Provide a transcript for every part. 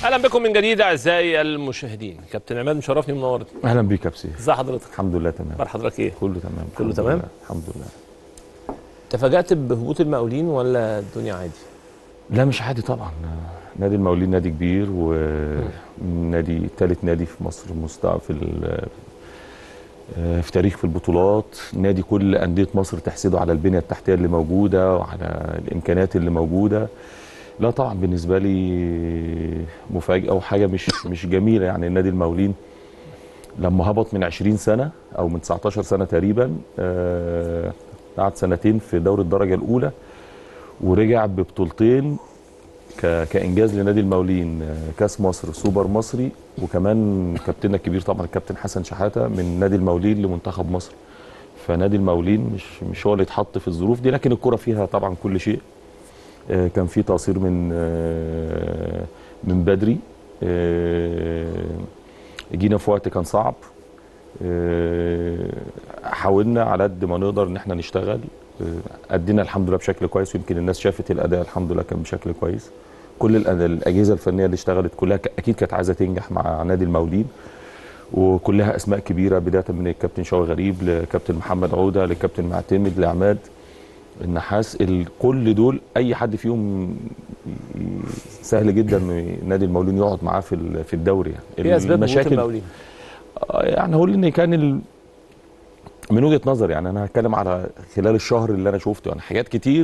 اهلا بكم من جديد اعزائي المشاهدين كابتن عماد مشرفني منورني اهلا بيك يا بسي ازي حضرتك الحمد لله تمام اخبار حضرتك ايه كله تمام كله الحمد تمام؟ لله. الحمد لله تفاجأت بهبوط المقاولين ولا الدنيا عادي لا مش عادي طبعا نادي المقاولين نادي كبير ونادي ثالث نادي في مصر مستوى في ال- آه، في تاريخ في البطولات نادي كل انديه مصر تحسده على البنيه التحتيه اللي موجوده وعلى الامكانيات اللي موجوده لا طبعا بالنسبه لي مفاجاه وحاجه مش مش جميله يعني النادي المقاولين لما هبط من 20 سنه او من 19 سنه تقريبا آه، قعد سنتين في دوري الدرجه الاولى ورجع ببطولتين ك- كانجاز لنادي المقاولين آه، كاس مصر سوبر مصري وكمان كابتننا الكبير طبعا الكابتن حسن شحاته من نادي المقاولين لمنتخب مصر فنادي المقاولين مش مش هو اللي اتحط في الظروف دي لكن الكره فيها طبعا كل شيء آه، كان في تقصير من آه، من بدري آه، جينا في وقت كان صعب آه، حاولنا على قد ما نقدر ان احنا نشتغل آه، ادينا الحمد لله بشكل كويس ويمكن الناس شافت الاداء الحمد لله كان بشكل كويس كل الأد- الاجهزه الفنيه اللي اشتغلت كلها ك- اكيد كانت عايزه تنجح مع نادي المقاولين وكلها اسماء كبيره بدايه من الكابتن شوقي غريب لكابتن محمد عوده لكابتن معتمد لعماد النحاس ال- كل دول اي حد فيهم ي- سهل جدا إن نادي المقاولين يقعد معاه في ال- في الدوري يعني ايه اسباب هبوط المقاولين آه، يعني هقول ان كان ال... من وجهه نظري يعني انا هتكلم على خلال الشهر اللي انا شفته يعني حاجات كتير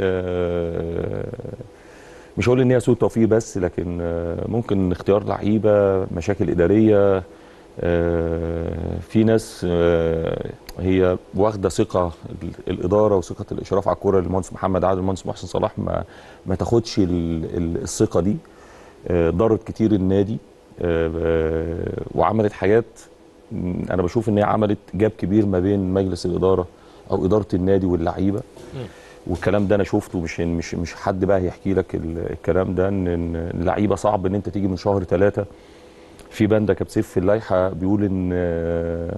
آه، مش هقول ان هي سوء توفيق بس لكن آه، ممكن اختيار لعيبه مشاكل اداريه آه، في ناس آه، هي واخده ثقه ال- الاداره وثقه الاشراف على الكوره للمهندس محمد عادل المهندس محسن صلاح ما ما تاخدش ال- ال- الثقه دي آه، ضرت كتير النادي آه، آه، وعملت حاجات م، انا بشوف ان هي عملت جاب كبير ما بين مجلس الاداره او اداره النادي واللعيبه والكلام ده انا شفته مش مش مش حد بقى هيحكي لك ال- الكلام ده ان إن اللعيبه صعب ان انت تيجي من شهر ثلاثه في بند كابتن سيف في اللائحه بيقول ان آه،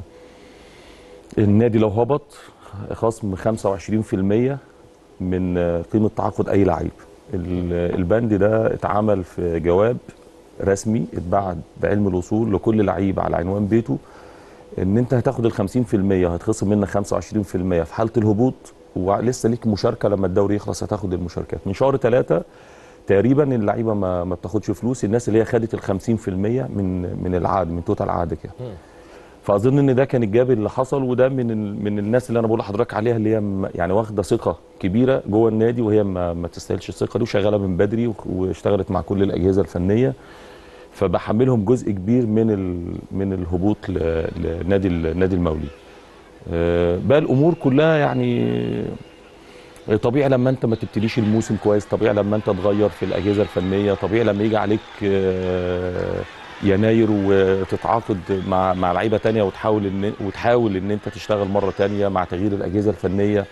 النادي لو هبط خصم 25% من آه، قيمه تعاقد اي لعيب ال- البند ده اتعمل في جواب رسمي اتبعت بعلم الوصول لكل لعيب على عنوان بيته ان انت هتاخد ال 50% هتخصم منك 25% في حاله الهبوط ولسه ليك مشاركه لما الدوري يخلص هتاخد المشاركات من شهر ثلاثة تقريبا اللعيبه ما, ما بتاخدش فلوس الناس اللي هي خدت ال 50% من من العقد من توتال عقدك يعني فاظن ان ده كان الجاب اللي حصل وده من ال- من الناس اللي انا بقول لحضرتك عليها اللي هي م- يعني واخده ثقه كبيره جوه النادي وهي ما, ما تستاهلش الثقه دي وشغاله من بدري و- واشتغلت مع كل الاجهزه الفنيه فبحملهم جزء كبير من ال من الهبوط ل- لنادي ال- نادي المقاولين آه، باقي الامور كلها يعني طبيعي لما انت ما تبتديش الموسم كويس طبيعي لما انت تغير في الاجهزه الفنيه طبيعي لما يجي عليك آه، يناير وتتعاقد مع مع لعيبه تانية وتحاول ان وتحاول ان انت تشتغل مره تانية مع تغيير الاجهزه الفنيه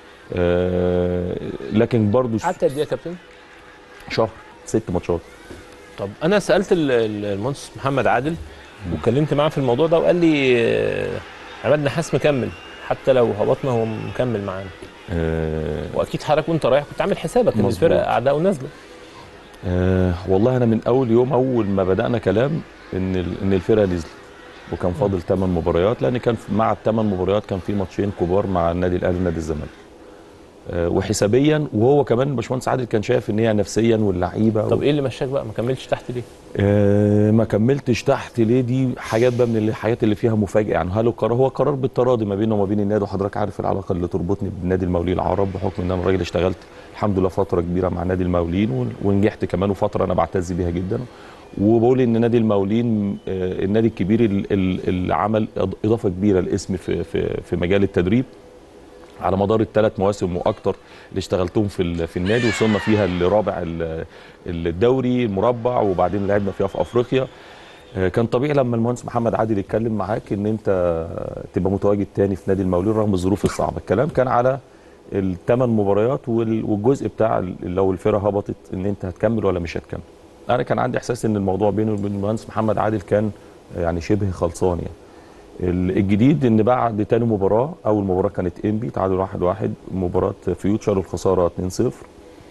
آه، لكن برضو قعدت قد ايه يا كابتن؟ شهر ست ماتشات طب انا سالت ال- ال- المهندس محمد عادل واتكلمت معاه في الموضوع ده وقال لي آه، عماد نحاس مكمل حتى لو هبطنا هو مكمل معانا آه، واكيد حضرتك وانت رايح كنت عامل حسابك ان مظبوط. الفرقه اعداء ونازله آه والله انا من اول يوم اول ما بدانا كلام ان ال- ان الفرقه نزلت وكان فاضل 8 مباريات لان كان في- مع الثمان مباريات كان في ماتشين كبار مع النادي الاهلي ونادي الزمالك آه وحسابيا وهو كمان باشمهندس عادل كان شايف ان هي نفسيا واللعيبه طب ايه اللي مشاك بقى ما كملتش تحت ليه؟ آه ما كملتش تحت ليه دي حاجات بقى من الحاجات اللي فيها مفاجاه يعني هل القرار هو قرار بالتراضي ما بينه وما بين النادي وحضرتك عارف العلاقه اللي تربطني بنادي المقاولين العرب بحكم ان انا راجل اشتغلت الحمد لله فتره كبيره مع نادي المقاولين ون- ونجحت كمان وفتره انا بعتز بيها جدا وبقول ان نادي المقاولين آه، النادي الكبير ال- ال- اللي عمل إض- اضافه كبيره لاسم في في في مجال التدريب على مدار الثلاث مواسم واكتر اللي اشتغلتهم في ال- في النادي وصلنا فيها لرابع ال- الدوري المربع وبعدين لعبنا فيها في افريقيا آه، كان طبيعي لما المهندس محمد عادل يتكلم معاك ان انت تبقى متواجد تاني في نادي المقاولين رغم الظروف الصعبه الكلام كان على الثمان مباريات وال- والجزء بتاع ال- لو الفرقه هبطت ان انت هتكمل ولا مش هتكمل انا كان عندي احساس ان الموضوع بينه وبين المهندس محمد عادل كان يعني شبه خلصان يعني ال- الجديد ان بعد تاني مباراه اول مباراه كانت انبي تعادل 1-1 واحد واحد. مباراه فيوتشر الخساره 2-0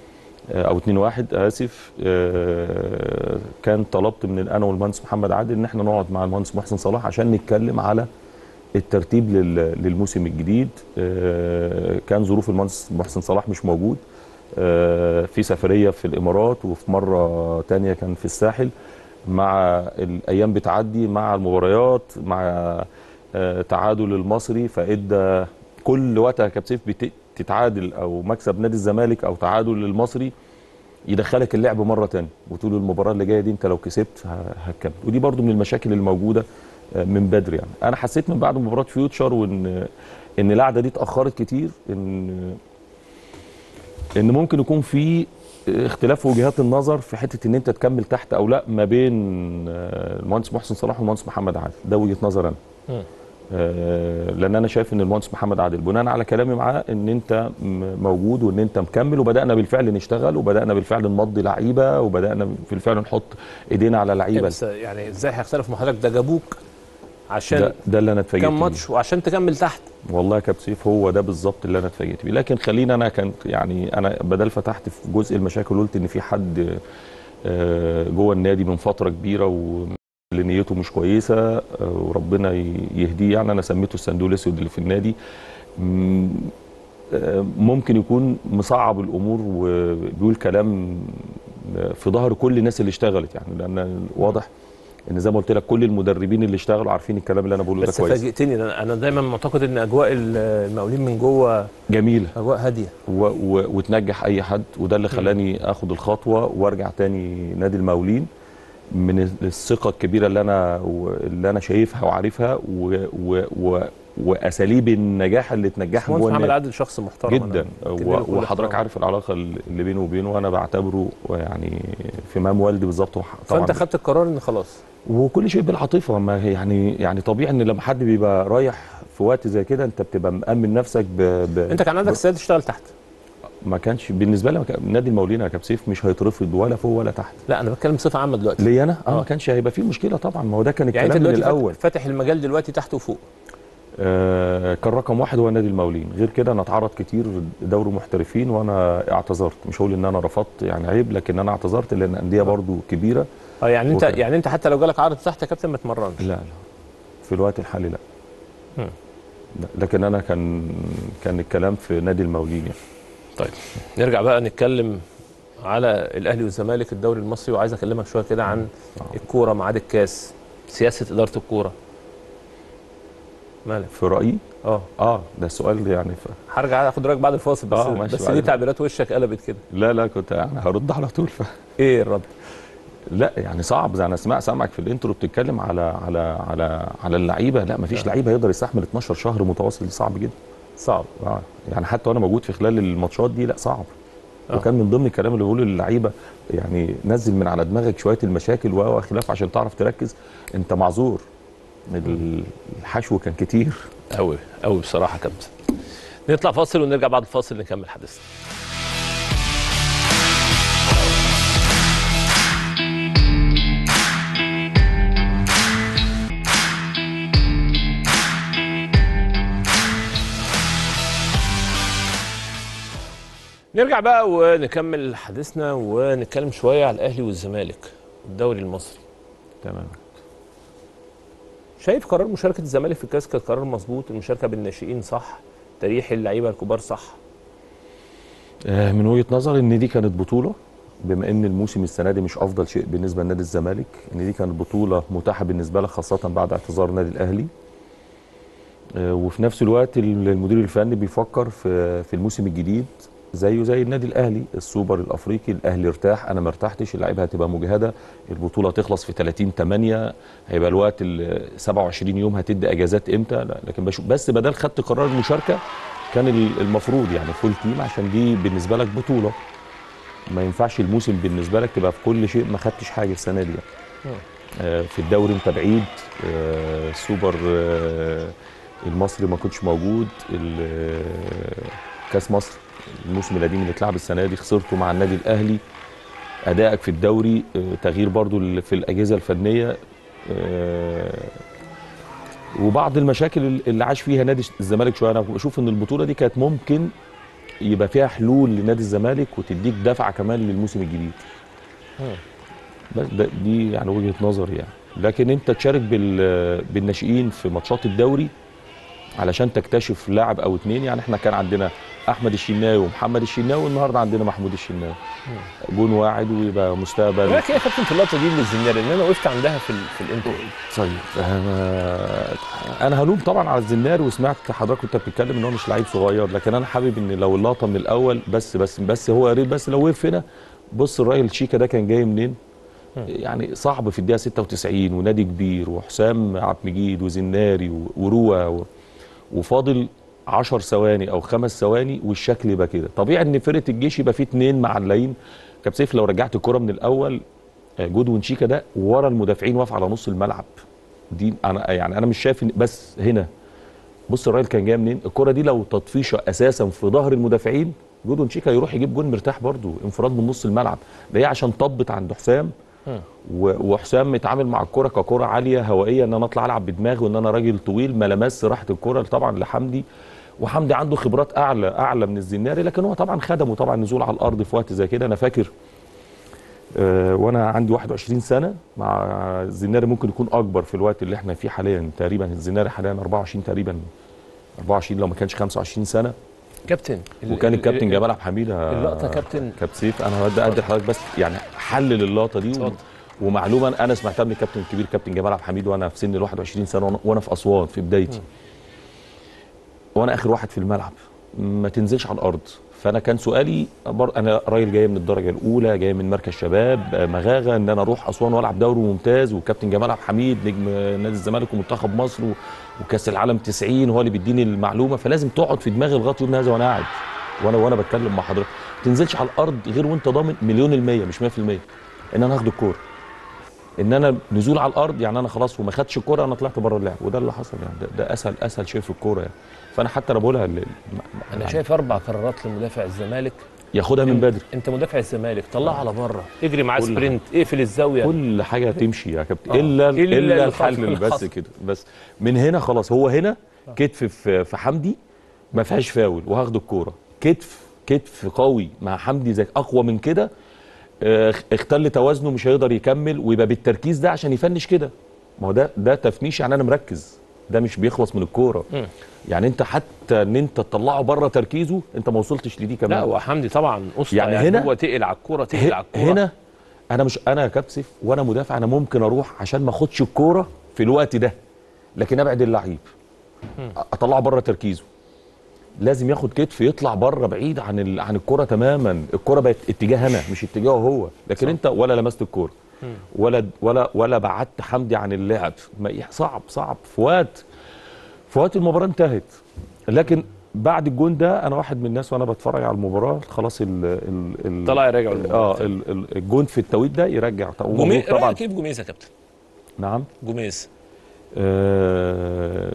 آه، او 2 1 اسف آه، كان طلبت من انا والمهندس محمد عادل ان احنا نقعد مع المهندس محسن صلاح عشان نتكلم على الترتيب لل- للموسم الجديد آه، كان ظروف المهندس محسن صلاح مش موجود آه، في سفريه في الامارات وفي مره تانية كان في الساحل مع الايام بتعدي مع المباريات مع آه، تعادل المصري فادى كل وقت يا كابتن سيف بت- تتعادل او مكسب نادي الزمالك او تعادل المصري يدخلك اللعب مره تانية وتقول المباراه اللي جايه دي انت لو كسبت ه- هتكمل ودي برضو من المشاكل الموجوده آه، من بدري يعني انا حسيت من بعد مباراه فيوتشر وان ان القعده دي اتاخرت كتير ان ان ممكن يكون في اختلاف وجهات النظر في حته ان انت تكمل تحت او لا ما بين آه، المهندس محسن صلاح والمهندس محمد عادل ده وجهه نظر انا مم. آه، لان انا شايف ان المهندس محمد عادل بناء على كلامي معاه ان انت م- موجود وان انت مكمل وبدانا بالفعل نشتغل وبدانا بالفعل نمضي لعيبه وبدانا بالفعل نحط ايدينا على لعيبه بس يعني ازاي هيختلف مع حضرتك ده جابوك عشان ده, ده اللي انا اتفاجئت كام بيه. ماتش وعشان تكمل تحت والله يا كابتن سيف هو ده بالظبط اللي انا اتفاجئت بيه لكن خلينا انا كان يعني انا بدل فتحت في جزء المشاكل قلت ان في حد آه، جوه النادي من فتره كبيره واللي نيته مش كويسه آه، وربنا ي- يهديه يعني انا سميته الصندوق الاسود اللي في النادي م- آه، ممكن يكون مصعب الامور وبيقول كلام في ظهر كل الناس اللي اشتغلت يعني لان واضح ان زي ما قلت لك كل المدربين اللي اشتغلوا عارفين الكلام اللي انا بقوله ده بس كويس فاجئتني انا أنا دايما معتقد ان اجواء المقاولين من جوه جميله اجواء هاديه و و وتنجح اي حد وده اللي خلاني اخد الخطوه وارجع تاني نادي المقاولين من الثقه الكبيره اللي انا اللي انا شايفها وعارفها و و و واساليب النجاح اللي تنجحها مهندس جوه محمد النادي عادل شخص محترم جدا أنا مديله و- كل وحضرتك احترام. عارف العلاقه اللي بينه وبينه وانا بعتبره يعني في مام والدي بالظبط وح- فانت خدت القرار ان خلاص وكل شيء بالعاطفه ما هي يعني يعني طبيعي ان لما حد بيبقى رايح في وقت زي كده انت بتبقى مأمن نفسك ب, ب انت كان عندك ب- استعداد تشتغل تحت ما كانش بالنسبه لي ما كان- نادي المقاولين يا كابتن سيف مش هيترفض ولا فوق ولا تحت لا انا بتكلم بصفه عامه دلوقتي ليا انا اه آه. ما كانش هيبقى فيه مشكله طبعا ما هو ده كان يعني الكلام انت من دلوقتي الاول فاتح- فاتح المجال دلوقتي تحت وفوق آه كان رقم واحد هو نادي المقاولين غير كده انا اتعرض كتير دوري محترفين وانا اعتذرت مش هقول ان انا رفضت يعني عيب لكن انا اعتذرت لان انديه برضو كبيره اه يعني انت وكده. يعني انت حتى لو جالك عرض تحت يا كابتن ما تمرنش لا لا في الوقت الحالي لا مم. لا، لكن انا كان كان الكلام في نادي المقاولين يعني طيب نرجع بقى نتكلم على الاهلي والزمالك الدوري المصري وعايز اكلمك شويه كده عن الكوره ميعاد الكاس سياسه اداره الكوره مالك في رايي اه اه ده سؤال يعني ف... هرجع اخد رايك بعد الفاصل بس آه، ماشي، بس بعد ليه الفاصل. تعبيرات وشك قلبت كده لا لا كنت يعني هرد على طول ف... ايه الرد لا يعني صعب زي انا سمع سامعك في الانترو بتتكلم على على على على اللعيبه لا مفيش آه. لعيب هيقدر يستحمل 12 شهر متواصل صعب جدا صعب آه. يعني حتى وانا موجود في خلال الماتشات دي لا صعب آه. وكان من ضمن الكلام اللي بقوله للعيبه يعني نزل من على دماغك شويه المشاكل و- وخلاف عشان تعرف تركز انت معذور الحشو كان كتير قوي قوي بصراحه يا كابتن نطلع فاصل ونرجع بعد الفاصل نكمل حديثنا نرجع بقى ونكمل حديثنا ونتكلم شويه على الاهلي والزمالك الدوري المصري تمام شايف قرار مشاركه الزمالك في الكاس كان قرار مظبوط المشاركه بالناشئين صح تريح اللعيبه الكبار صح آه، من وجهه نظري ان دي كانت بطوله بما ان الموسم السنه دي مش افضل شيء بالنسبه لنادي الزمالك ان دي كانت بطوله متاحه بالنسبه لك خاصه بعد اعتذار النادي الاهلي آه، وفي نفس الوقت ال- المدير الفني بيفكر في في الموسم الجديد زيه زي النادي الاهلي السوبر الافريقي الاهلي ارتاح انا ما ارتحتش اللعيبه هتبقى مجهده البطوله تخلص في 30 8 هيبقى الوقت ال 27 يوم هتدي اجازات امتى لا لكن بشوف بس بدل خدت قرار المشاركه كان ال- المفروض يعني فول تيم عشان دي بالنسبه لك بطوله ما ينفعش الموسم بالنسبه لك تبقى في كل شيء ما خدتش حاجه السنه دي يعني. آه، في الدوري انت بعيد آه، السوبر آه، المصري ما كنتش موجود ال- آه، كاس مصر الموسم القديم اللي اتلعب السنه دي خسرته مع النادي الاهلي ادائك في الدوري آه، تغيير برضو ال- في الاجهزه الفنيه آه، وبعض المشاكل اللي عاش فيها نادي الزمالك شويه انا بشوف ان البطوله دي كانت ممكن يبقى فيها حلول لنادي الزمالك وتديك دفعه كمان للموسم الجديد مم. بس ده دي يعني وجهه نظري يعني لكن انت تشارك بال بالناشئين في ماتشات الدوري علشان تكتشف لاعب او اتنين يعني احنا كان عندنا احمد الشناوي ومحمد الشناوي والنهارده عندنا محمود الشناوي جون واحد ويبقى مستقبل رايك ايه يا كابتن في اللقطه دي للزناري ان انا وقفت عندها في ال... في الانترو طيب انا انا هلوم طبعا على الزنار وسمعت حضرتك وانت بتتكلم ان هو مش لعيب صغير لكن انا حابب ان لو اللقطه من الاول بس بس بس هو يا ريت بس لو وقف هنا بص الراجل شيكا ده كان جاي منين؟ يعني صعب في الدقيقه 96 ونادي كبير وحسام عبد المجيد وزناري و- وروى و- وفاضل 10 ثواني او خمس ثواني والشكل يبقى كده طبيعي ان فرقه الجيش يبقى فيه اتنين معلقين كابتن سيف لو رجعت الكره من الاول آه، جودوين شيكا ده ورا المدافعين واقف على نص الملعب دي انا يعني انا مش شايف إن- بس هنا بص الراجل كان جاي منين الكره دي لو تطفيشه اساسا في ظهر المدافعين جودون شيكا يروح يجيب جون مرتاح برضو انفراد من نص الملعب ده هي عشان طبت عند حسام و- وحسام متعامل مع الكره ككره عاليه هوائيه ان انا اطلع العب بدماغي وان انا راجل طويل ما لمس راحه الكره طبعا لحمدي وحمدي عنده خبرات اعلى اعلى من الزناري لكن هو طبعا خدمه طبعا نزول على الارض في وقت زي كده انا فاكر آه، وانا عندي 21 سنه مع الزناري ممكن يكون اكبر في الوقت اللي احنا فيه حاليا تقريبا الزناري حاليا 24 تقريبا 24 لو ما كانش 25 سنه كابتن ال- وكان ال- الكابتن ال- جمال عبد الحميد آه، اللقطة كابتن. كابتن سيف انا بدي ادي لحضرتك بس يعني حلل اللقطه دي و... اتفضل. ومعلومه انا سمعتها من الكابتن الكبير كابتن جمال عبد الحميد وانا في سن ال 21 سنه وأنا- وانا في اسوان في بدايتي وانا اخر واحد في الملعب ما تنزلش على الارض فانا كان سؤالي بر... انا راجل جاي من الدرجه الاولى جاي من مركز شباب آه، مغاغه ان انا اروح اسوان والعب دوري ممتاز وكابتن جمال عبد الحميد نجم نادي الزمالك ومنتخب مصر و... وكاس العالم 90 هو اللي بيديني المعلومه فلازم تقعد في دماغي لغايه يوم هذا وانا قاعد وانا وانا بتكلم مع حضرتك ما تنزلش على الارض غير وانت ضامن مليون المية مش 100% ان انا هاخد الكوره ان انا نزول على الارض يعني انا خلاص وما خدش الكوره انا طلعت بره اللعب وده اللي حصل يعني ده, ده اسهل اسهل شيء في الكوره يعني فانا حتى انا بقولها لل- انا يعني شايف اربع قرارات لمدافع الزمالك ياخدها من بدري انت مدافع الزمالك طلعه على بره اجري معاه كل سبرنت اقفل الزاويه كل حاجه تمشي يا كابتن آه. الا إلا الا الخط- الحل بس الخط. كده بس من هنا خلاص هو هنا كتف في في حمدي ما فيهاش فاول وهاخد الكوره كتف كتف قوي مع حمدي زي اقوى من كده آه، اختل توازنه مش هيقدر يكمل ويبقى بالتركيز ده عشان يفنش كده ما هو ده ده تفنيش يعني انا مركز ده مش بيخلص من الكوره مم. يعني انت حتى ان انت تطلعه بره تركيزه انت ما وصلتش لدي كمان لا وحمدي طبعا اسطى يعني يعني, هنا- هو تقل على الكوره تقل على الكوره هنا انا مش انا يا كابتن سيف وانا مدافع انا ممكن اروح عشان ما اخدش الكوره في الوقت ده لكن ابعد اللعيب اطلعه بره تركيزه لازم ياخد كتف يطلع بره بعيد عن ال... عن الكوره تماما الكوره بقت اتجاه انا مش اتجاهه هو لكن صح. انت ولا لمست الكوره ولا ولا ولا بعدت حمدي عن اللعب ما صعب صعب في وقت في وقت المباراه انتهت لكن بعد الجون ده انا واحد من الناس وانا بتفرج على المباراه خلاص ال ال ال طلع يراجع اه ال- ال- الجون في التوقيت ده يرجع جوميز ومبروك طبعا رايك ايه في جوميز يا كابتن نعم جوميز آه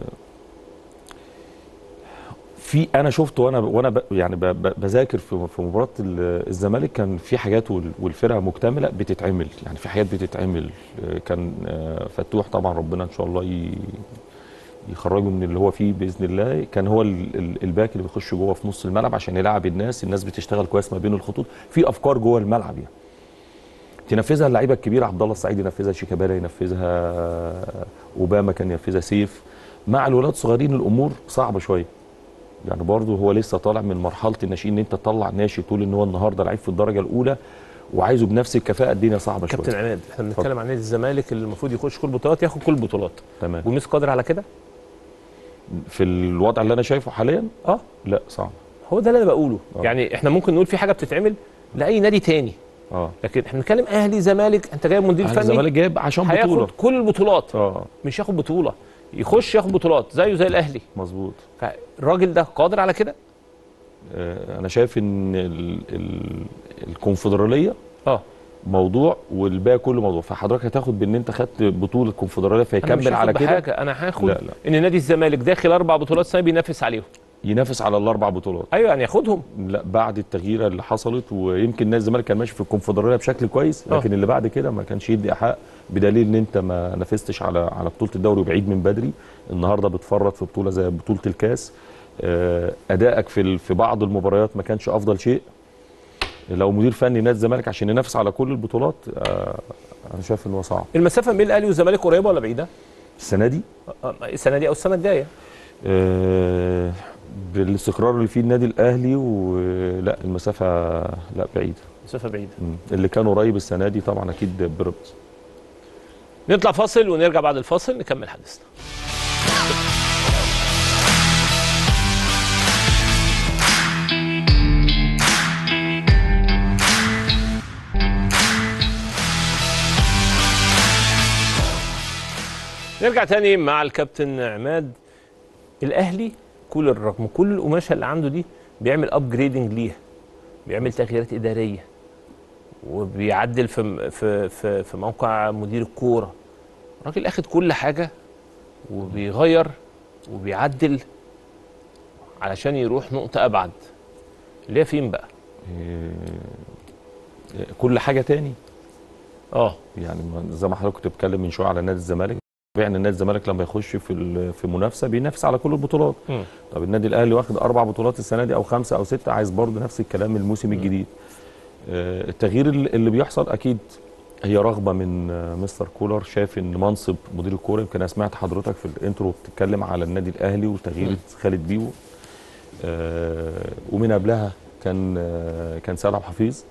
في انا شفت وانا وانا ب يعني ب ب بذاكر في في مباراه ال- الزمالك كان في حاجات وال- والفرقه مكتمله بتتعمل يعني في حاجات بتتعمل آه، كان آه، فتوح طبعا ربنا ان شاء الله ي يخرجه من اللي هو فيه باذن الله كان هو ال- ال- الباك اللي بيخش جوه في نص الملعب عشان يلعب الناس الناس بتشتغل كويس ما بين الخطوط في افكار جوه الملعب يعني تنفذها اللعيبه الكبيره عبد الله السعيد ينفذها شيكابالا ينفذها اوباما كان ينفذها سيف مع الولاد الصغيرين الامور صعبه شويه يعني برضه هو لسه طالع من مرحله الناشئين ان انت تطلع ناشئ تقول ان هو النهارده لعيب في الدرجه الاولى وعايزه بنفس الكفاءه الدنيا صعبه شويه كابتن عماد احنا بنتكلم عن نادي الزمالك اللي المفروض يخش كل البطولات ياخد كل البطولات تمام جوميز قادر على كده في الوضع اللي انا شايفه حاليا اه لا صعب هو ده اللي انا بقوله آه. يعني احنا ممكن نقول في حاجه بتتعمل لاي نادي تاني اه لكن احنا بنتكلم اهلي زمالك انت جايب مدير أهلي فني الزمالك جايب عشان بطوله هياخد كل البطولات اه مش ياخد بطوله يخش ياخد بطولات زيه زي الاهلي مظبوط فالراجل ده قادر على كده آه انا شايف ان ال ال الكونفدراليه اه موضوع والباقي كله موضوع فحضرتك هتاخد بان انت خدت بطوله كونفدراليه انا مش فيكمل على هاخد كده بحاجه انا هاخد لا، لا. ان نادي الزمالك داخل اربع بطولات سنه بينافس عليهم ينافس على الاربع بطولات ايوه يعني ياخدهم لا بعد التغييره اللي حصلت ويمكن نادي الزمالك كان ماشي في الكونفدراليه بشكل كويس آه. لكن اللي بعد كده ما كانش يدي احق بدليل ان انت ما نافستش على على بطوله الدوري وبعيد من بدري النهارده بتفرط في بطوله زي بطوله الكاس آه، ادائك في ال- في بعض المباريات ما كانش افضل شيء لو مدير فني نادي الزمالك عشان ينافس على كل البطولات آه، انا شايف ان هو صعب المسافه بين الاهلي والزمالك قريبه ولا بعيده؟ السنه دي آه، السنه دي او السنه الجايه آه، بالاستقرار اللي فيه النادي الاهلي ولا المسافه لا بعيده مسافه بعيده مم. اللي كان قريب السنه دي طبعا اكيد بيراميدز نطلع فاصل ونرجع بعد الفاصل نكمل حديثنا نرجع تاني مع الكابتن عماد الاهلي كل الرغم كل القماشه اللي عنده دي بيعمل ابجريدنج ليها بيعمل تغييرات اداريه وبيعدل في في في, في موقع مدير الكوره الراجل اخد كل حاجه وبيغير وبيعدل علشان يروح نقطه ابعد اللي هي فين بقى آه، كل حاجه تاني اه يعني ما- زي ما حضرتك كنت بتتكلم من شويه على نادي الزمالك يعني نادي الزمالك لما يخش في ال- في منافسه بينافس على كل البطولات مم. طب النادي الاهلي واخد اربع بطولات السنه دي او خمسه او سته عايز برضه نفس الكلام الموسم الجديد آه، التغيير اللي اللي بيحصل اكيد هي رغبه من آه، مستر كولر شايف ان منصب مدير الكوره يمكن انا سمعت حضرتك في الانترو بتتكلم على النادي الاهلي وتغيير خالد بيبو آه، ومن قبلها كان آه، كان سيد عبد الحفيظ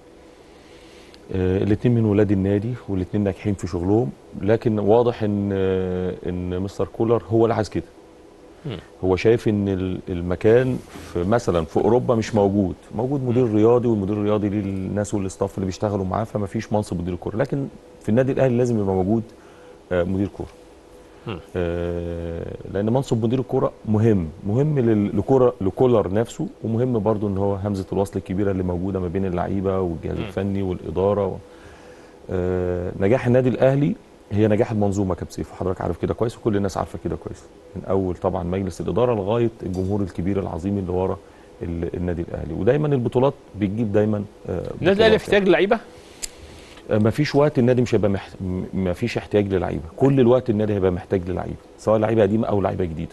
الاثنين من ولاد النادي والاثنين ناجحين في شغلهم لكن واضح ان آه، ان مستر كولر هو اللي عايز كده مم. هو شايف ان ال- المكان في مثلا في اوروبا مش موجود موجود مدير رياضي والمدير الرياضي ليه الناس والاستاف اللي بيشتغلوا معاه فما فيش منصب مدير كوره لكن في النادي الاهلي لازم يبقى موجود آه، مدير كوره مم. آه، لان منصب مدير الكوره مهم مهم لل- لكوره لكولر نفسه ومهم برضو ان هو همزه الوصل الكبيره اللي موجوده ما بين اللعيبه والجهاز مم. الفني والاداره و... آه، نجاح النادي الاهلي هي نجاح المنظومه كابتن سيف حضرتك عارف كده كويس وكل الناس عارفه كده كويس من اول طبعا مجلس الاداره لغايه الجمهور الكبير العظيم اللي ورا ال- النادي الاهلي ودايما البطولات بتجيب دايما آه، النادي الاهلي بطولات محتاج لعيبه ما فيش وقت النادي مش هيبقى محت... ما فيش احتياج للعيبه كل الوقت النادي هيبقى محتاج للعيبه سواء لعيبه قديمه او لعيبه جديده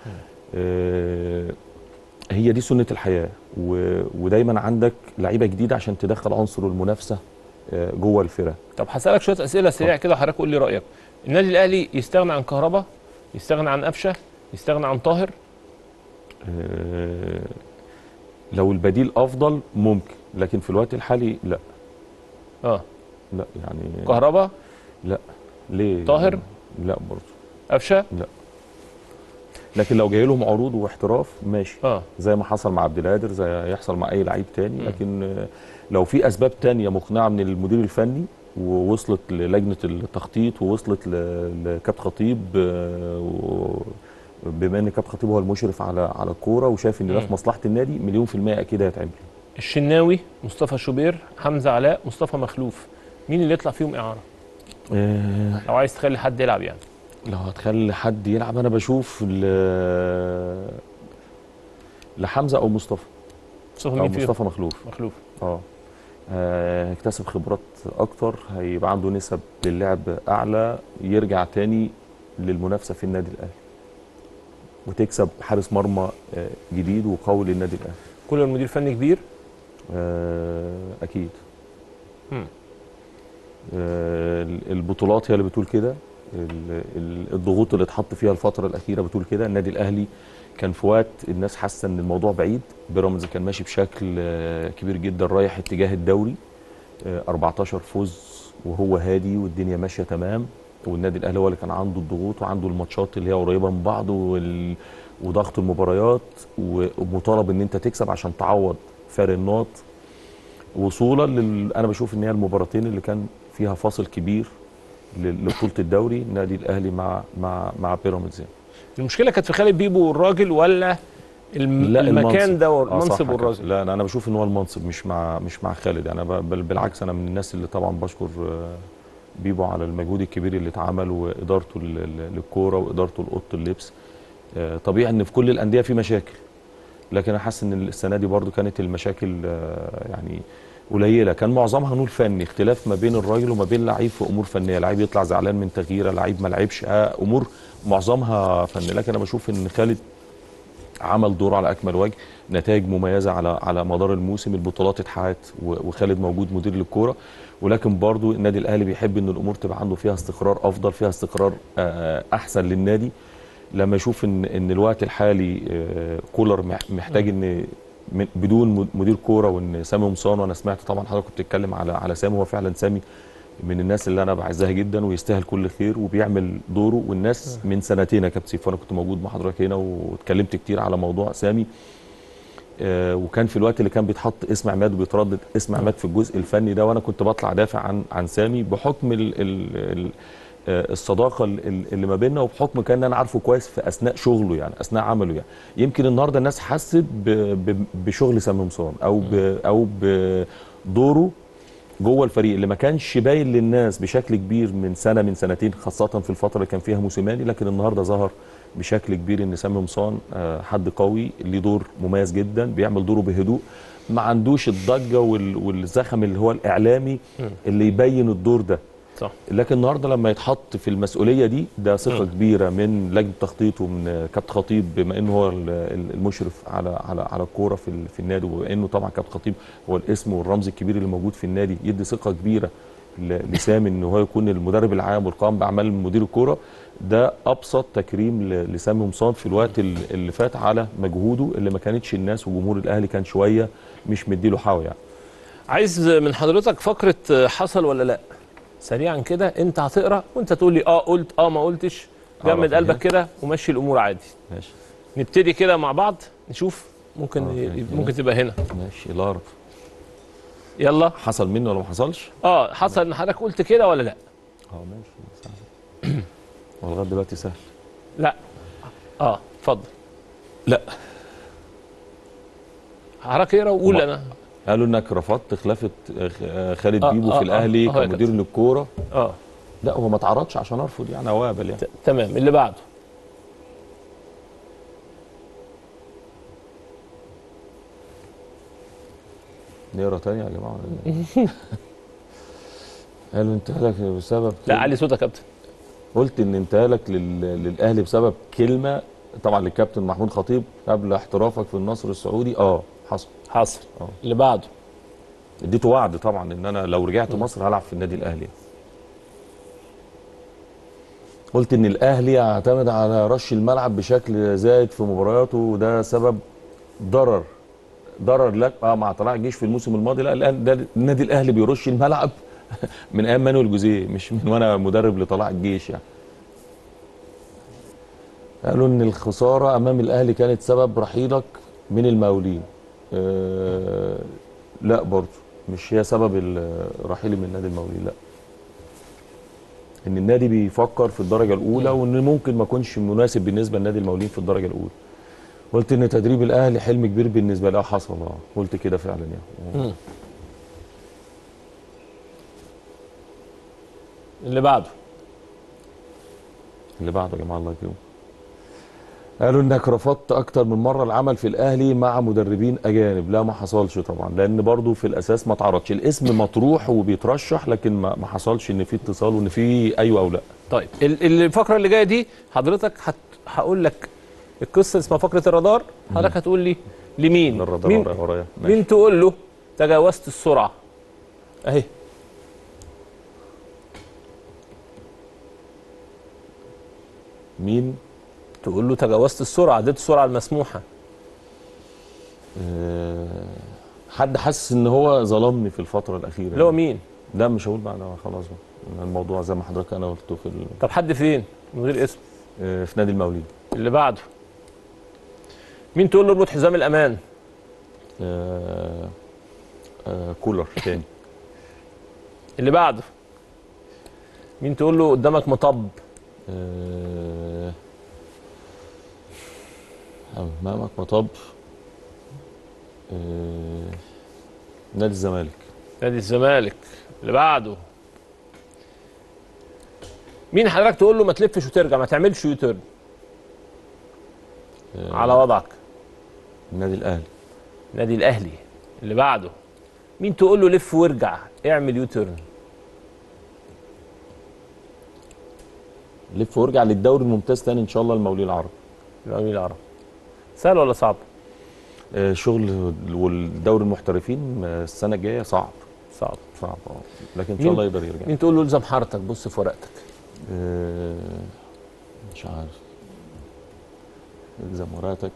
آه هي دي سنه الحياه و... ودايما عندك لعيبه جديده عشان تدخل عنصر المنافسه آه جوه الفرق طب هسالك شويه اسئله سريعه كده وحضرتك قول لي رايك النادي الاهلي يستغنى عن كهربا يستغنى عن قفشه يستغنى عن طاهر آه لو البديل افضل ممكن لكن في الوقت الحالي لا اه لا يعني كهربا ليه طاهر؟ لا برضه قفشه لكن لو جاي لهم عروض واحتراف ماشي اه زي ما حصل مع عبد القادر زي يحصل مع اي لعيب تاني مم. لكن آه، لو في اسباب تانية مقنعه من المدير الفني ووصلت للجنه التخطيط ووصلت ل- لكابتن خطيب آه، و- بما ان كابتن خطيب هو المشرف على على الكوره وشايف ان ده مم. في مصلحه النادي مليون في الميه اكيد هيتعمل الشناوي مصطفى شوبير حمزه علاء مصطفى مخلوف مين اللي يطلع فيهم اعاره آه، لو عايز تخلي حد يلعب يعني لو هتخلي حد يلعب انا بشوف ل... لحمزه او مصطفى مصطفى او مين فيهم مصطفى مخلوف مخلوف اه آه، هيكتسب خبرات اكتر هيبقى عنده نسب للعب اعلى يرجع تاني للمنافسه في النادي الاهلي وتكسب حارس مرمى آه، جديد وقوي للنادي الاهلي كل المدير فني كبير آه، اكيد مم. آه، البطولات هي اللي بتقول كده ال- ال- الضغوط اللي اتحط فيها الفتره الاخيره بتقول كده النادي الاهلي كان في وقت الناس حاسه ان الموضوع بعيد بيراميدز كان ماشي بشكل آه، كبير جدا رايح اتجاه الدوري آه، 14 فوز وهو هادي والدنيا ماشيه تمام والنادي الاهلي هو اللي كان عنده الضغوط وعنده الماتشات اللي هي قريبه من بعض وال... وضغط المباريات و- ومطالب ان انت تكسب عشان تعوض فارق النقط وصولا لل... انا بشوف ان هي المباراتين اللي كان فيها فاصل كبير ل- لبطوله الدوري النادي الاهلي مع مع مع بيراميدز يعني. المشكله كانت في خالد بيبو والراجل ولا الم... لا، المكان المنصب. ده آه، صح والمنصب كده. والراجل لا انا بشوف ان هو المنصب مش مع مش مع خالد يعني أنا ب- بل بالعكس انا من الناس اللي طبعا بشكر آه، بيبو على المجهود الكبير اللي اتعمل وادارته لل- لل- للكوره وادارته لاوضه اللبس آه، طبيعي ان في كل الانديه في مشاكل لكن انا حاسس ان السنه دي برضو كانت المشاكل آه، يعني قليله كان معظمها نقول فني اختلاف ما بين الراجل وما بين لعيب في امور فنيه لعيب يطلع زعلان من تغييره لعيب ما لعبش آه، امور معظمها فني لكن انا بشوف ان خالد عمل دوره على اكمل وجه نتائج مميزه على على مدار الموسم البطولات اتحققت و- وخالد موجود مدير للكوره ولكن برضو النادي الاهلي بيحب ان الامور تبقى عنده فيها استقرار افضل فيها استقرار آه، احسن للنادي لما يشوف ان ان الوقت الحالي آه، كولر مح- محتاج ان من- بدون م- مدير كوره وان سامي قمصان وانا سمعت طبعا حضرتك كنت بتتكلم على على سامي هو فعلا سامي من الناس اللي انا بعزها جدا ويستاهل كل خير وبيعمل دوره والناس من سنتين يا كابتن سيف وانا كنت موجود مع حضرتك هنا واتكلمت كتير على موضوع سامي آه، وكان في الوقت اللي كان بيتحط اسم عماد وبيتردد اسم عماد في الجزء الفني ده وانا كنت بطلع دافع عن عن سامي بحكم ال ال ال آه، الصداقه ال- ال- اللي ما بيننا وبحكم كان انا عارفه كويس في اثناء شغله يعني اثناء عمله يعني يمكن النهارده الناس حست ب- ب- بشغل سامي مصان او ب او بدوره جوه الفريق اللي ما كانش باين للناس بشكل كبير من سنه من سنتين خاصه في الفتره اللي كان فيها موسيماني لكن النهارده ظهر بشكل كبير ان سامي مصان آه، حد قوي ليه دور مميز جدا بيعمل دوره بهدوء ما عندوش الضجه وال- والزخم اللي هو الاعلامي اللي يبين الدور ده صح لكن النهارده لما يتحط في المسؤوليه دي ده ثقه كبيره من لجنه التخطيط ومن كابتن خطيب بما انه هو ال- ال- المشرف على على على الكوره في ال- في النادي وبما انه طبعا كابتن خطيب هو الاسم والرمز الكبير اللي موجود في النادي يدي ثقه كبيره ل- لسامي ان هو يكون المدرب العام والقائم باعمال مدير الكوره ده ابسط تكريم ل- لسامي مصاب في الوقت ال- اللي فات على مجهوده اللي ما كانتش الناس وجمهور الاهلي كان شويه مش مديله حاوي يعني عايز من حضرتك فقره آه، حصل ولا لا سريعا كده انت هتقرا وانت تقول لي اه قلت اه ما قلتش أعرف جمد إيه؟ قلبك كده ومشي الامور عادي ماشي نبتدي كده مع بعض نشوف ممكن آه، أوكي. ممكن تبقى هنا ماشي لا اعرف يلا حصل منه ولا ما حصلش اه حصل ان حضرتك قلت كده ولا لا اه ماشي سهل ولغايه دلوقتي سهل لا اه اتفضل لا حضرتك اقرا وقول ما- انا قالوا انك رفضت خلافه آه، خالد آه، بيبو آه، في الاهلي آه، آه، يا كمدير للكوره اه لا هو ما اتعرضش عشان ارفض يعني او اقبل يعني ت- تمام اللي بعده نقرا تاني يا جماعه ولا إيه؟ قالوا انتهالك بسبب لا علي صوتك يا كابتن قلت ان انتهالك لل... للاهلي بسبب كلمه طبعا للكابتن محمود خطيب قبل احترافك في النصر السعودي اه حصل حصل آه. اللي بعده اديته وعد طبعا ان انا لو رجعت مصر هلعب في النادي الاهلي قلت ان الاهلي يعتمد على رش الملعب بشكل زائد في مبارياته وده سبب ضرر ضرر لك اه مع طلائع الجيش في الموسم الماضي لا الآن ده النادي الاهلي بيرش الملعب من ايام مانويل جوزيه مش من وانا مدرب لطلائع الجيش يعني قالوا ان الخساره امام الاهلي كانت سبب رحيلك من المقاولين آه لا برضه مش هي سبب ال- رحيلي من نادي المقاولين لا ان النادي بيفكر في الدرجه الاولى وان ممكن ما يكونش مناسب بالنسبه لنادي المقاولين في الدرجه الاولى قلت ان تدريب الاهلي حلم كبير بالنسبه لي آه حصل اه قلت كده فعلا يعني مم. اللي بعده اللي بعده يا جماعه الله يكرمه قالوا انك رفضت اكتر من مره العمل في الاهلي مع مدربين اجانب لا ما حصلش طبعا لان برضو في الاساس ما اتعرضش الاسم مطروح وبيترشح لكن ما ما حصلش ان في اتصال وان في ايوه او لا طيب ال- الفقره اللي جايه دي حضرتك هت... هقول لك القصه اسمها فقره الرادار حضرتك هتقول لي لمين الرادار مين, ورايا ورايا ماشي. مين تقول له تجاوزت السرعه اهي مين تقول له تجاوزت السرعه اديت السرعه المسموحه آه، حد حاسس ان هو ظلمني في الفتره الاخيره اللي هو مين لا مش هقول بقى انا خلاص بقى الموضوع زي ما حضرتك انا قلته في ال- طب حد فين من غير اسم آه، في نادي المقاولين اللي بعده مين تقول له اربط حزام الامان آه، آه، كولر تاني اللي بعده مين تقول له قدامك مطب آه، امامك مطب آه، نادي الزمالك نادي الزمالك اللي بعده مين حضرتك تقول له ما تلفش وترجع ما تعملش يوتيرن آه، على وضعك النادي الاهلي نادي الاهلي اللي بعده مين تقول له لف وارجع اعمل يوتيرن لف وارجع للدوري الممتاز تاني ان شاء الله المقاولين العرب الامير العرب سهل ولا صعب آه، شغل والدوري المحترفين آه، السنه الجايه صعب صعب صعب اه لكن ان مين- شاء الله يقدر يرجع مين تقول له الزم حارتك بص في ورقتك آه، مش عارف الزم ورقتك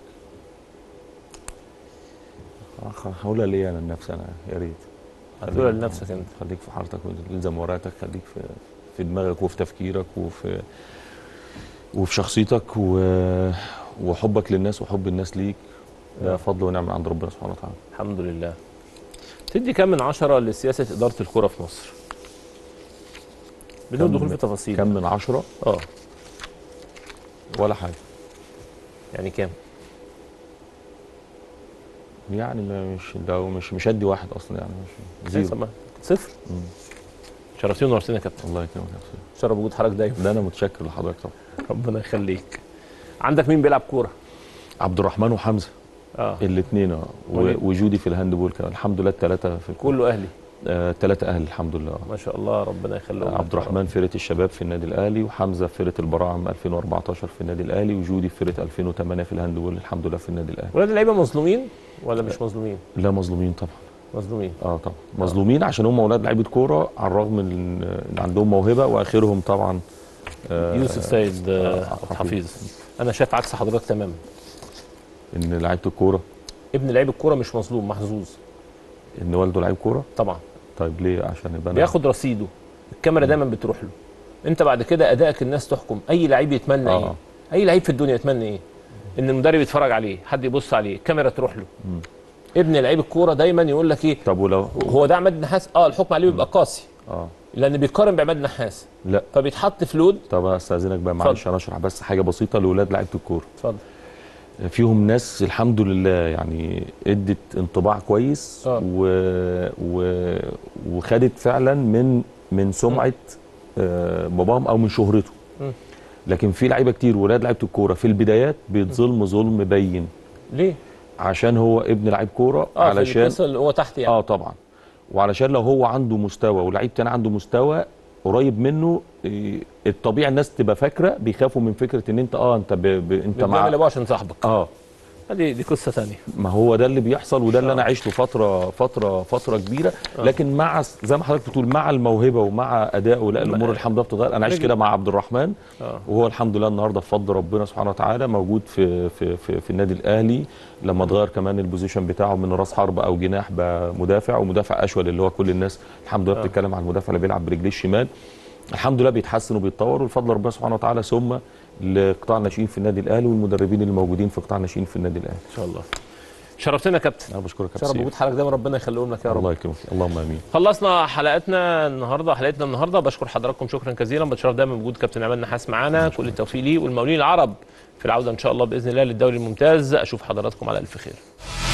آه، هقولها ليه انا لنفسي انا يا ريت هتقولها لنفسك انت خليك في حارتك والزم ورقتك خليك في في دماغك وفي تفكيرك وفي وفي شخصيتك و... وحبك للناس وحب الناس ليك ده فضل ونعمه من عند ربنا سبحانه وتعالى الحمد لله تدي كام من عشرة لسياسة إدارة الكرة في مصر بدون كم- دخول في تفاصيل كم من عشرة اه ولا حاجه يعني كام يعني ما- مش ده مش مش ادي واحد اصلا يعني مش زيرو سما- صفر مم. شرفتينا ونورتينا يا كابتن الله يكرمك يا أستاذ. شرف وجود حضرتك دايما ده انا متشكر لحضرتك طبعا ربنا يخليك عندك مين بيلعب كورة عبد الرحمن وحمزه اه الاثنين اه وليه؟ و- وجودي في الهاندبول كمان الحمد لله الثلاثه في الكل كله أهلي آه ثلاثه اهل الحمد لله ما شاء الله ربنا يخليهم عبد الرحمن فرقه الشباب في النادي الاهلي وحمزه في فرقه البراعم 2014 في النادي الاهلي وجودي في فرقه 2008 في الهاندبول الحمد لله في النادي الاهلي ولاد اللعيبة مظلومين ولا مش مظلومين لا مظلومين طبعا مظلومين اه طبعا مظلومين عشان هم اولاد لعيبه كوره على الرغم من ان عندهم موهبه واخرهم طبعا آه يوسف سيد آه، آه، عبد الحفيظ انا شايف عكس حضرتك تماما ان لعيبه الكوره ابن لعيب الكوره مش مظلوم محظوظ ان والده لعيب كوره طبعا طيب ليه عشان يبقى أنا- بياخد رصيده الكاميرا دايما بتروح له انت بعد كده ادائك الناس تحكم اي لعيب يتمنى آه. ايه اي لعيب في الدنيا يتمنى ايه ان المدرب يتفرج عليه حد يبص عليه الكاميرا تروح له مم. ابن لعيب الكوره دايما يقول لك ايه طب ولو هو ده عماد نحاس اه الحكم عليه بيبقى قاسي اه لان بيقارن بعماد نحاس لا فبيتحط في لود طب استاذنك بقى معلش انا اشرح بس حاجه بسيطه لاولاد لعيبه الكوره اتفضل فيهم ناس الحمد لله يعني ادت انطباع كويس آه. و... و... وخدت فعلا من من سمعه آه باباهم او من شهرته مم. لكن في لعيبه كتير ولاد لعيبه الكوره في البدايات بيتظلم ظلم بين ليه عشان هو ابن لعيب كوره اه علشان علشان القصه اللي هو تحت يعني اه طبعا وعلشان لو هو عنده مستوى ولعيب تاني عنده مستوى قريب منه إيه، الطبيعي الناس تبقى فاكره بيخافوا من فكره ان انت اه انت ب... ب... انت بتعمل مع ابوه عشان صاحبك اه دي دي قصه ثانيه ما هو ده اللي بيحصل وده اللي آه. انا عشته فتره فتره فتره كبيره آه. لكن مع زي ما حضرتك بتقول مع الموهبه ومع ادائه لا الامور الحمد لله بتتغير انا عشت رجل. كده مع عبد الرحمن اه وهو الحمد لله النهارده بفضل ربنا سبحانه وتعالى موجود في في في, في النادي الاهلي لما اتغير كمان البوزيشن بتاعه من راس حرب او جناح بقى مدافع ومدافع اشول اللي هو كل الناس الحمد لله آه. بتتكلم عن المدافع اللي بيلعب برجليه الشمال الحمد لله بيتحسن وبيتطور وبفضل ربنا سبحانه وتعالى ثم لقطاع الناشئين في النادي الاهلي والمدربين اللي موجودين في قطاع الناشئين في النادي الاهلي ان شاء الله شرفتنا يا كابتن انا بشكرك يا شرف سيف. وجود حضرتك دايما ربنا يخليهم لك يا رب الله يكرمك اللهم امين خلصنا حلقتنا النهارده حلقتنا النهارده بشكر حضراتكم شكرا جزيلا بتشرف دايما بوجود كابتن عماد نحاس معانا كل التوفيق ليه والمقاولين العرب في العوده ان شاء الله باذن الله للدوري الممتاز اشوف حضراتكم على الف خير